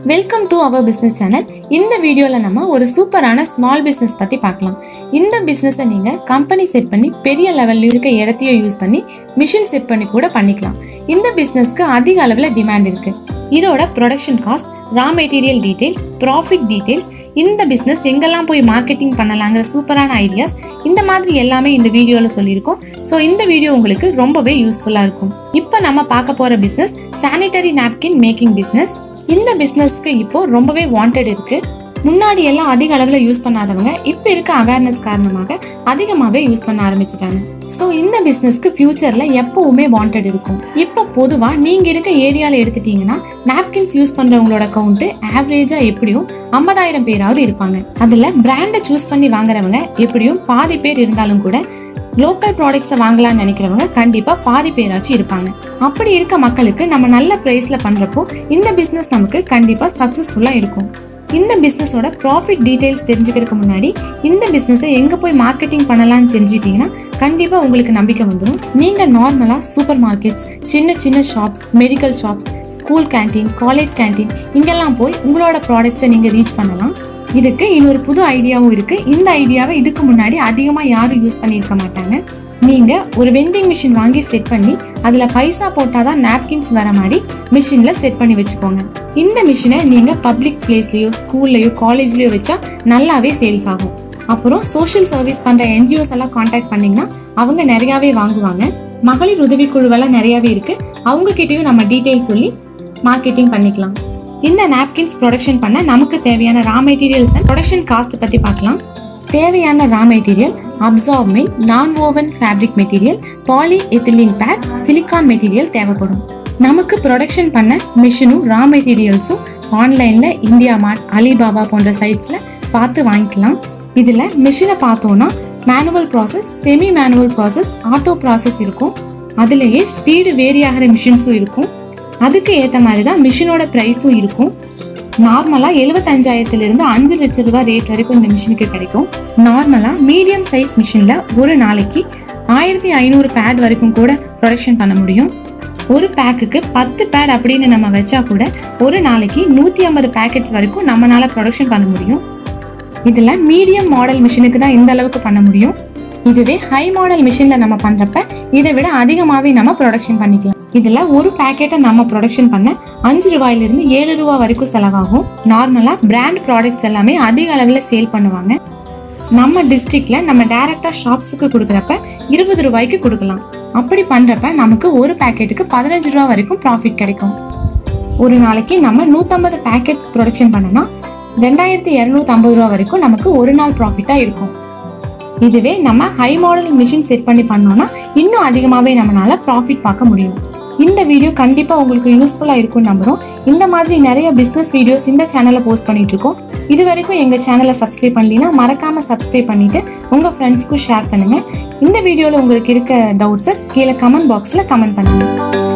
welcome to our business channel இந்த வீடியோவில் நம்ம ஒரு சூப்பரான ஸ்மால் பிஸ்னஸ் பற்றி பார்க்கலாம் இந்த பிஸ்னஸை நீங்கள் கம்பெனி செட் பண்ணி பெரிய லெவலில் இருக்க இடத்தையும் யூஸ் பண்ணி மிஷின் செட் பண்ணி கூட பண்ணிக்கலாம் இந்த பிஸ்னஸ்க்கு அதிக அளவில் டிமாண்ட் இருக்கு இதோட production cost raw material details profit details இந்த பிஸ்னஸ் எங்கெல்லாம் போய் மார்க்கெட்டிங் பண்ணலாங்கிற சூப்பரான ஐடியாஸ் இந்த மாதிரி எல்லாமே இந்த வீடியோவில் சொல்லியிருக்கோம் ஸோ இந்த வீடியோ உங்களுக்கு ரொம்பவே யூஸ்ஃபுல்லாக இருக்கும் இப்போ நம்ம பார்க்க போகிற business sanitary napkin making business இந்த பிஸ்னஸ்க்கு இப்போ ரொம்பவே வாண்டட் இருக்கு முன்னாடி எல்லாம் அதிக அளவில் யூஸ் பண்ணாதவங்க இப்போ இருக்க அவேர்னஸ் காரணமாக அதிகமாகவே யூஸ் பண்ண ஆரம்பிச்சிட்டாங்க ஸோ இந்த பிஸ்னஸ்க்கு ஃபியூச்சரில் எப்பவுமே வாண்டட் இருக்கும் இப்போ பொதுவாக நீங்கள் இருக்க ஏரியாவில் எடுத்துட்டீங்கன்னா நாப்கின்ஸ் யூஸ் பண்ணுறவங்களோட கவுண்ட்டு ஆவரேஜாக எப்படியும் ஐம்பதாயிரம் பேராவது இருப்பாங்க அதில் பிராண்டை சூஸ் பண்ணி வாங்குறவங்க எப்படியும் பாதி பேர் இருந்தாலும் கூட லோக்கல் ப்ராடக்ட்ஸை வாங்கலாம்னு நினைக்கிறவங்க கண்டிப்பாக பாதி பேராச்சும் இருப்பாங்க அப்படி இருக்க மக்களுக்கு நம்ம நல்ல ப்ரைஸில் பண்ணுறப்போ இந்த பிஸ்னஸ் நமக்கு கண்டிப்பாக சக்ஸஸ்ஃபுல்லாக இருக்கும் இந்த பிஸ்னஸோட ப்ராஃபிட் டீடைல்ஸ் தெரிஞ்சுக்கிறதுக்கு முன்னாடி இந்த பிஸ்னஸை எங்கே போய் மார்க்கெட்டிங் பண்ணலாம்னு தெரிஞ்சுக்கிட்டீங்கன்னா கண்டிப்பாக உங்களுக்கு நம்பிக்கை வந்துடும் நீங்கள் நார்மலாக சூப்பர் மார்க்கெட்ஸ் சின்ன சின்ன shops medical shops school canteen college canteen இங்கெல்லாம் போய் உங்களோட ப்ராடக்ட்ஸை நீங்கள் ரீச் பண்ணலாம் இதுக்கு இன்னொரு புது ஐடியாவும் இருக்கு இந்த ஐடியாவை இதுக்கு முன்னாடி அதிகமா யாரும் யூஸ் பண்ணியிருக்க மாட்டாங்க நீங்க ஒரு வெண்டிங் மிஷின் வாங்கி செட் பண்ணி அதுல பைசா போட்டாதான் நாப்கின்ஸ் வர மாதிரி மிஷின்ல செட் பண்ணி வச்சுக்கோங்க இந்த மிஷினை நீங்க பப்ளிக் பிளேஸ்லயோ ஸ்கூல்லயோ காலேஜ்லயோ வச்சா நல்லாவே சேல்ஸ் ஆகும் அப்புறம் சோஷியல் சர்வீஸ் பண்ற என்ஜிஓஸ் எல்லாம் காண்டாக்ட் பண்ணீங்கன்னா அவங்க நிறையவே வாங்குவாங்க மகளிர் உதவிக்குழுவெல்லாம் நிறையவே இருக்கு அவங்க கிட்டயும் நம்ம டீட்டெயில் சொல்லி மார்க்கெட்டிங் பண்ணிக்கலாம் இந்த நாப்கின்ஸ் ப்ரொடக்ஷன் பண்ண நமக்கு தேவையான raw materials and production cost பத்தி பார்க்கலாம் தேவையான raw material absorbing non woven fabric material polyethylene pad silicon material தேவைப்படும் நமக்கு ப்ரொடக்ஷன் பண்ண மிஷினும் ரா மெட்டீரியல்ஸும் ஆன்லைன்ல இந்தியா மார்ட் அலிபாபா போன்ற சைட்ஸ்ல பார்த்து வாங்கிக்கலாம் இதுல மிஷினை பார்த்தோம்னா manual process semi manual process auto process இருக்கும் அதுலேயே ஸ்பீடு வேரி ஆகிற மிஷின்ஸும் இருக்கும் அதுக்கு ஏற்ற மாதிரி தான் மிஷினோட ப்ரைஸும் இருக்கும் நார்மலாக எழுபத்தஞ்சாயிரத்துலேருந்து அஞ்சு லட்ச ரூபாய் ரேட் வரைக்கும் இந்த மிஷினுக்கு கிடைக்கும் நார்மலாக மீடியம் சைஸ் மிஷினில் ஒரு நாளைக்கு ஆயிரத்தி ஐநூறு பேட் வரைக்கும் கூட ப்ரொடக்ஷன் பண்ண முடியும் ஒரு பேக்குக்கு பத்து பேட் அப்படின்னு நம்ம வச்சா கூட ஒரு நாளைக்கு நூற்றி ஐம்பது பேக்கெட்ஸ் வரைக்கும் நம்மளால ப்ரொடக்ஷன் பண்ண முடியும் இதில் மீடியம் மாடல் மிஷினுக்கு தான் இந்த அளவுக்கு பண்ண முடியும் இதுவே ஹை மாடல் மிஷினில் நம்ம பண்ணுறப்ப இதை விட அதிகமாகவே நம்ம ப்ரொடக்ஷன் பண்ணிக்கலாம் இதுல ஒரு பேக்கெட்டை நம்ம ப்ரொடக்ஷன் பண்ண அஞ்சு ரூபாயிலிருந்து ஏழு ரூபா வரைக்கும் செலவாகும் நார்மலா பிராண்ட் ப்ராடக்ட்ஸ் எல்லாமே அதிக அளவில் சேல் பண்ணுவாங்க நம்ம டிஸ்ட்ரிக்ட்ல நம்ம டைரக்டா ஷாப்ஸுக்கு கொடுக்குறப்ப இருபது ரூபாய்க்கு கொடுக்கலாம் அப்படி பண்றப்ப நமக்கு ஒரு பேக்கெட்டுக்கு பதினஞ்சு ரூபா வரைக்கும் ப்ராஃபிட் கிடைக்கும் ஒரு நாளைக்கு நம்ம நூற்றம்பது பேக்கெட்ஸ் ப்ரொடக்ஷன் பண்ணனா ரெண்டாயிரத்தி இரநூத்தி ஐம்பது ரூபா வரைக்கும் நமக்கு ஒரு நாள் ப்ராஃபிட்டாக இருக்கும் இதுவே நம்ம ஹை மாடல் மிஷின் செட் பண்ணி பண்ணோம்னா இன்னும் அதிகமாகவே நம்மளால ப்ராஃபிட் பார்க்க முடியும் இந்த வீடியோ கண்டிப்பாக உங்களுக்கு யூஸ்ஃபுல்லாக இருக்கும்னு நம்புகிறோம் இந்த மாதிரி நிறைய பிஸ்னஸ் வீடியோஸ் இந்த சேனலில் போஸ்ட் பண்ணிட்டு இருக்கோம் இது வரைக்கும் எங்கள் சேனலை சப்ஸ்கிரைப் பண்ணலனா மறக்காமல் சப்ஸ்கிரைப் பண்ணிவிட்டு உங்கள் ஃப்ரெண்ட்ஸ்க்கும் ஷேர் பண்ணுங்கள் இந்த வீடியோவில் உங்களுக்கு இருக்க டவுட்ஸை கீழே கமெண்ட் பாக்ஸில் கமெண்ட் பண்ணுங்கள்